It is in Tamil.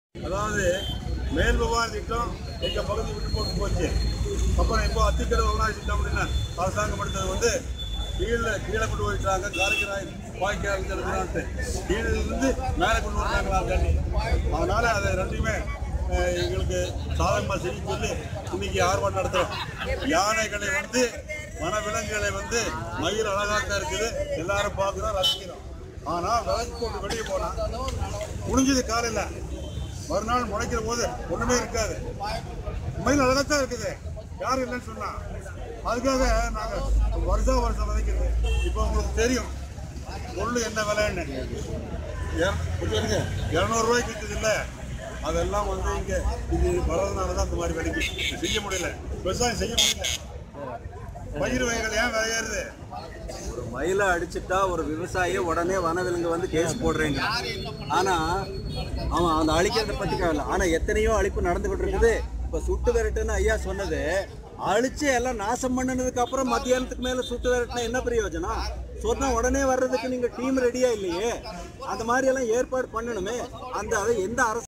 அதாவது மேல் விவகார திட்டம் எங்க பகுதி விட்டு போட்டு போச்சு அப்புறம் இப்போ அத்திக்கடை விவகார திட்டம் அப்படின்னு அரசாங்கம் எடுத்தது வந்து கீழே கீழே கொண்டு போயிட்டாங்க காரைக்காய் வாய்க்கால் இருக்கிறான்ட்டு கீழே இருந்து மேலே கொண்டு வந்தாங்களா தண்ணி அதனால அதை ரெண்டுமே அஹ், எங்களுக்கு சாதகமாக செய்ய சொல்லி இன்னைக்கு ஆர்வம் நடத்துறோம் யானைகளை வந்து வனவிலங்குகளை வந்து மயில் அழகாத்தான் இருக்குது எல்லாரும் பார்க்குறோம் ரசிக்கிறோம் ஆனால் விலங்கு போட்டு வெளியே போனா முடிஞ்சது காலையில் மறுநாள் முளைக்கிற போது ஒண்ணுமே இருக்காது மயில் அழகாத்தான் இருக்குது யாரும் இல்லைன்னு சொன்னா அதுக்காக நாங்க வருஷம் வருஷம் விதைக்கிறது இப்போ உங்களுக்கு தெரியும் பொருள் என்ன விலைன்னு இரநூறுவாய்க்கு விற்குது இல்லை அதெல்லாம் வந்து இங்க இது வர்றதுனால தான் இந்த மாதிரி விலைக்கு செய்ய முடியல விவசாயம் செய்ய முடியல பயிர் வகைகள் ஏன் விளையாடுது ஒரு மயிலை அடிச்சுட்டா ஒரு விவசாயி உடனே வனவிலங்கு வந்து கேஸ் போடுறீங்க ஆனா அவன் அந்த அழிக்கிறத பத்தி கவலை ஆனா எத்தனையோ அழிப்பு நடந்துகிட்டு இருக்குது இப்ப சுட்டு விரட்டுன்னு ஐயா சொன்னது அழிச்சு எல்லாம் நாசம் பண்ணுனதுக்கு அப்புறம் மத்தியானத்துக்கு மேல சுட்டு விரட்டினா என்ன பிரயோஜனம் சொன்னா உடனே வர்றதுக்கு நீங்க டீம் ரெடியா இல்லையே அந்த மாதிரி எல்லாம் ஏற்பாடு பண்ணணுமே அந்த அதை எந்த அரசு